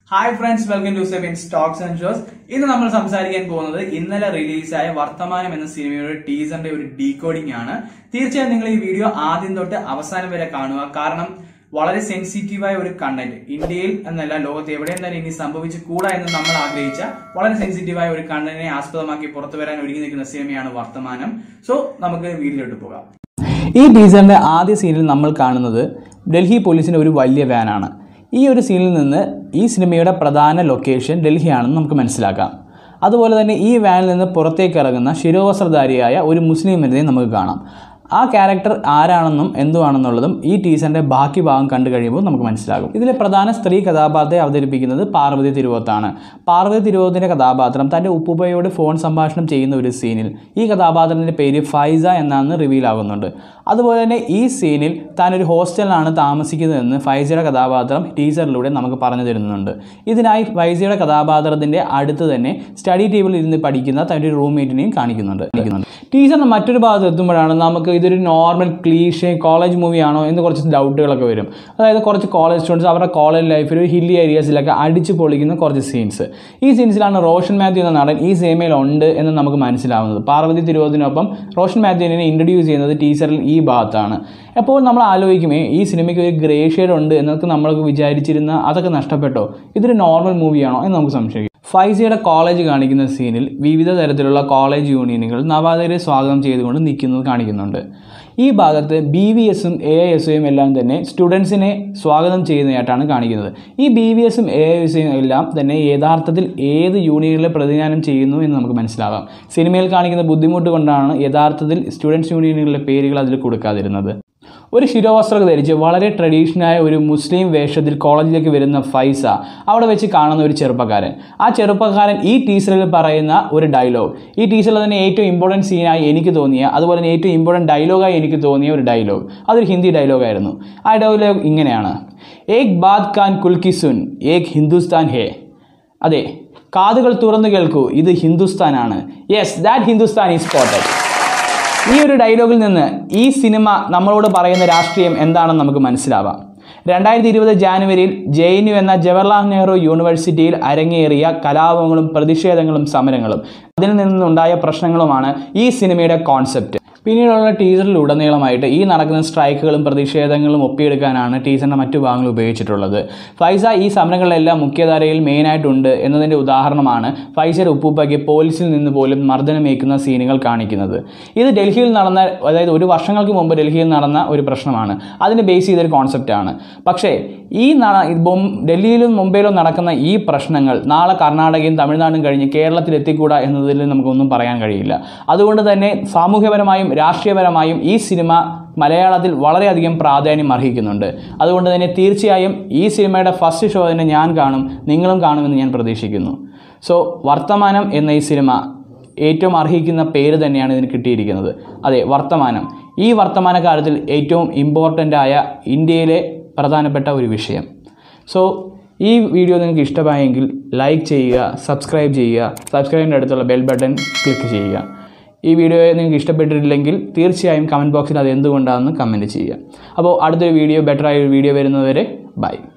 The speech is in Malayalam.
hi friends welcome to seven stocks and shows ഇന്ന് നമ്മൾ സംസാരിക്കാൻ പോകുന്നത് ഇന്നലെ റിലീസായ വർത്തമാനം എന്ന സിനിമയുടെ ടീസറിന്റെ ഒരു ഡീകോഡിംഗ് ആണ് തീർച്ചയായും നിങ്ങൾ ഈ വീഡിയോ ആദ്യം തൊട്ട് അവസാനം വരെ കാണുക കാരണം വളരെ സെൻസിറ്റീവായ ഒരു കണ്ടന്റ് ഇന്ത്യയിൽ എന്നല്ല ലോകത്ത് എവിടെയും തന്നെ ഇനി സംഭവിച്ചു കൂടാ എന്ന് നമ്മൾ ആഗ്രഹിച്ച വളരെ സെൻസിറ്റീവായ ഒരു കണ്ടന്റിനെ ആസ്പദമാക്കി പുറത്തു വരാൻ ഒരുങ്ങി നിൽക്കുന്ന സിനിമയാണ് വർത്തമാനം സോ നമുക്ക് വീഡിയോയിലോട്ട് പോകാം ഈ ടീസറിന്റെ ആദ്യ സീനിൽ നമ്മൾ കാണുന്നത് ഡൽഹി പോലീസിന്റെ ഒരു വലിയ വാനാണ് ഈ ഒരു സീനിൽ നിന്ന് ഈ സിനിമയുടെ പ്രധാന ലൊക്കേഷൻ ഡൽഹിയാണെന്ന് നമുക്ക് മനസ്സിലാക്കാം അതുപോലെ തന്നെ ഈ വാനിൽ നിന്ന് പുറത്തേക്ക് ഇറങ്ങുന്ന ശിരോവസ്ത്രധാരിയായ ഒരു മുസ്ലിം വനിതയെ നമുക്ക് കാണാം ആ ക്യാരക്ടർ ആരാണെന്നും എന്തുവാണെന്നുള്ളതും ഈ ടീസറിന്റെ ബാക്കി ഭാഗം കണ്ടു കഴിയുമ്പോൾ നമുക്ക് മനസ്സിലാകും ഇതിലെ പ്രധാന സ്ത്രീ കഥാപാത്രത്തെ അവതരിപ്പിക്കുന്നത് പാർവതി തിരുവോത്താണ് പാർവതി തിരുവോത്തിന്റെ കഥാപാത്രം തന്റെ ഉപ്പുപ്പയോട് ഫോൺ സംഭാഷണം ചെയ്യുന്ന ഒരു സീനിൽ ഈ കഥാപാത്രത്തിന്റെ പേര് ഫൈസ എന്നാണ് റിവീൽ ആകുന്നുണ്ട് അതുപോലെ തന്നെ ഈ സീനിൽ താൻ ഒരു ഹോസ്റ്റലിലാണ് താമസിക്കുന്നതെന്ന് ഫൈസയുടെ കഥാപാത്രം ടീച്ചറിലൂടെ നമുക്ക് പറഞ്ഞു തരുന്നുണ്ട് ഇതിനായി ഫൈസയുടെ കഥാപാത്രത്തിന്റെ അടുത്ത് തന്നെ സ്റ്റഡി ടേബിളിൽ ഇരുന്ന് പഠിക്കുന്ന തൻ്റെ ഒരു റൂംമേറ്റിനെയും കാണിക്കുന്നുണ്ട് കാണിക്കുന്നുണ്ട് ടീച്ചറിന് മറ്റൊരു ഭാഗത്ത് എത്തുമ്പോഴാണ് നമുക്ക് ഇതൊരു നോർമൽ ക്ലീഷേ കോളേജ് മൂവിയാണോ എന്ന് കുറച്ച് ഡൗട്ടുകളൊക്കെ വരും അതായത് കുറച്ച് കോളേജ് സ്റ്റുഡൻസ് അവരുടെ കോളേജ് ലൈഫിൽ ഒരു ഹില്ലി ഏരിയാസിലൊക്കെ അടിച്ചു പൊളിക്കുന്ന കുറച്ച് സീൻസ് ഈ സീൻസിലാണ് റോഷൻ മാത്യു എന്ന നടൻ ഈ സിനിമയിൽ ഉണ്ട് എന്ന് നമുക്ക് മനസ്സിലാവുന്നത് പാർവതി തിരുവോത്തിനൊപ്പം റോഷൻ മാത്യുവിനെ ഇൻട്രൊഡ്യൂസ് ചെയ്യുന്നത് ടീച്ചറിൽ ഈ ഭാഗത്താണ് അപ്പോൾ നമ്മൾ ആലോചിക്കുമേ ഈ സിനിമയ്ക്ക് ഒരു ഗ്രേ ഷെയ്ഡ് ഉണ്ട് എന്നൊക്കെ നമ്മൾ വിചാരിച്ചിരുന്ന അതൊക്കെ നഷ്ടപ്പെട്ടോ ഇതൊരു നോർമൽ മൂവിയാണോ എന്ന് നമുക്ക് സംശയിക്കും ഫൈസിയുടെ കോളേജ് കാണിക്കുന്ന സീനിൽ വിവിധ തരത്തിലുള്ള കോളേജ് യൂണിയനുകൾ നവാതരെ സ്വാഗതം ചെയ്തുകൊണ്ട് നിൽക്കുന്നത് കാണിക്കുന്നുണ്ട് ഈ ഭാഗത്ത് ബി വി എസും എ ഐ എസും എല്ലാം തന്നെ സ്റ്റുഡൻസിനെ സ്വാഗതം ചെയ്യുന്നതായിട്ടാണ് കാണിക്കുന്നത് ഈ ബി വി എസും എ ഐ എസും എല്ലാം തന്നെ യഥാർത്ഥത്തിൽ ഏത് യൂണിയനുകളെ പ്രതിനിധാനം ചെയ്യുന്നു എന്ന് നമുക്ക് മനസ്സിലാകാം സിനിമയിൽ കാണിക്കുന്ന ബുദ്ധിമുട്ട് കൊണ്ടാണ് യഥാർത്ഥത്തിൽ സ്റ്റുഡൻസ് യൂണിയനുകളുടെ പേരുകൾ അതിൽ കൊടുക്കാതിരുന്നത് ഒരു ശിരോവസ്ത്രമൊക്കെ ധരിച്ച് വളരെ ട്രഡീഷണലായ ഒരു മുസ്ലിം വേഷത്തിൽ കോളേജിലേക്ക് വരുന്ന ഫൈസ അവിടെ വെച്ച് കാണുന്ന ഒരു ചെറുപ്പക്കാരൻ ആ ചെറുപ്പക്കാരൻ ഈ ടീച്ചറിൽ പറയുന്ന ഒരു ഡയലോഗ് ഈ ടീച്ചറിൽ തന്നെ ഏറ്റവും ഇമ്പോർട്ടൻറ്റ് സീനായി എനിക്ക് തോന്നിയ അതുപോലെ തന്നെ ഏറ്റവും ഇമ്പോർട്ടൻറ്റ് ഡയലോഗായി എനിക്ക് തോന്നിയ ഒരു ഡയലോഗ് അതൊരു ഹിന്ദി ഡയലോഗായിരുന്നു ആ ഡയലോഗ് ഇങ്ങനെയാണ് ഏക് ബാദ് ഖാൻ കുൽക്കിസുൻ ഏക് ഹിന്ദുസ്ഥാൻ ഹേ അതെ കാതുകൾ തുറന്നു കേൾക്കൂ ഇത് ഹിന്ദുസ്ഥാനാണ് yes that Hindustan is spotted ഈ ഒരു ഡയലോഗിൽ നിന്ന് ഈ സിനിമ നമ്മളോട് പറയുന്ന രാഷ്ട്രീയം എന്താണെന്ന് നമുക്ക് മനസ്സിലാവാം രണ്ടായിരത്തി ഇരുപത് ജാനുവരിയിൽ ജെ എൻ യു എന്ന ജവഹർലാൽ നെഹ്റു യൂണിവേഴ്സിറ്റിയിൽ അരങ്ങേറിയ കലാപങ്ങളും പ്രതിഷേധങ്ങളും സമരങ്ങളും അതിൽ നിന്നുണ്ടായ പ്രശ്നങ്ങളുമാണ് ഈ സിനിമയുടെ കോൺസെപ്റ്റ് പിന്നീടുള്ള ടീസറിലുടനീളമായിട്ട് ഈ നടക്കുന്ന സ്ട്രൈക്കുകളും പ്രതിഷേധങ്ങളും ഒപ്പിയെടുക്കാനാണ് ടീച്ചറിൻ്റെ മറ്റു ഭാഗങ്ങൾ ഉപയോഗിച്ചിട്ടുള്ളത് ഫൈസ ഈ സമരങ്ങളിലെല്ലാം മുഖ്യധാരയിൽ മെയിനായിട്ടുണ്ട് എന്നതിൻ്റെ ഉദാഹരണമാണ് ഫൈസയുടെ ഉപ്പൂപ്പയ്ക്ക് പോലീസിൽ നിന്ന് പോലും മർദ്ദനമേക്കുന്ന സീനുകൾ കാണിക്കുന്നത് ഇത് ഡൽഹിയിൽ നടന്ന അതായത് ഒരു വർഷങ്ങൾക്ക് മുമ്പ് ഡൽഹിയിൽ നടന്ന ഒരു പ്രശ്നമാണ് അതിനെ ബേസ് ചെയ്തൊരു കോൺസെപ്റ്റാണ് പക്ഷേ ഈ നട ബൊം- ഡൽഹിയിലും മുംബൈയിലും നടക്കുന്ന ഈ പ്രശ്നങ്ങൾ നാളെ കർണാടകയും തമിഴ്നാടും കഴിഞ്ഞ് കേരളത്തിൽ എത്തിക്കൂടാ എന്നതിൽ നമുക്കൊന്നും പറയാൻ കഴിയില്ല അതുകൊണ്ട് തന്നെ സാമൂഹ്യപരമായും രാഷ്ട്രീയപരമായും ഈ സിനിമ മലയാളത്തിൽ വളരെയധികം പ്രാധാന്യം അർഹിക്കുന്നുണ്ട് അതുകൊണ്ട് തന്നെ തീർച്ചയായും ഈ സിനിമയുടെ ഫസ്റ്റ് ഷോ തന്നെ ഞാൻ കാണും നിങ്ങളും കാണുമെന്ന് ഞാൻ പ്രതീക്ഷിക്കുന്നു സോ വർത്തമാനം എന്ന ഈ സിനിമ ഏറ്റവും അർഹിക്കുന്ന പേര് തന്നെയാണ് ഇതിന് കിട്ടിയിരിക്കുന്നത് അതെ വർത്തമാനം ഈ വർത്തമാനകാലത്തിൽ ഏറ്റവും ഇമ്പോർട്ടൻ്റ് ആയ ഇന്ത്യയിലെ പ്രധാനപ്പെട്ട ഒരു വിഷയം സോ ഈ വീഡിയോ നിങ്ങൾക്ക് ഇഷ്ടമായെങ്കിൽ ലൈക്ക് ചെയ്യുക സബ്സ്ക്രൈബ് ചെയ്യുക സബ്സ്ക്രൈബിൻ്റെ അടുത്തുള്ള ബെൽ ബട്ടൺ ക്ലിക്ക് ചെയ്യുക ഈ വീഡിയോ നിങ്ങൾക്ക് ഇഷ്ടപ്പെട്ടിട്ടില്ലെങ്കിൽ തീർച്ചയായും കമൻറ്റ് ബോക്സിൽ അത് എന്തുകൊണ്ടാണെന്ന് കമൻറ്റ് ചെയ്യുക അപ്പോൾ അടുത്തൊരു വീഡിയോ ബെറ്റർ ആയ ഒരു വീഡിയോ വരുന്നതുവരെ ബൈ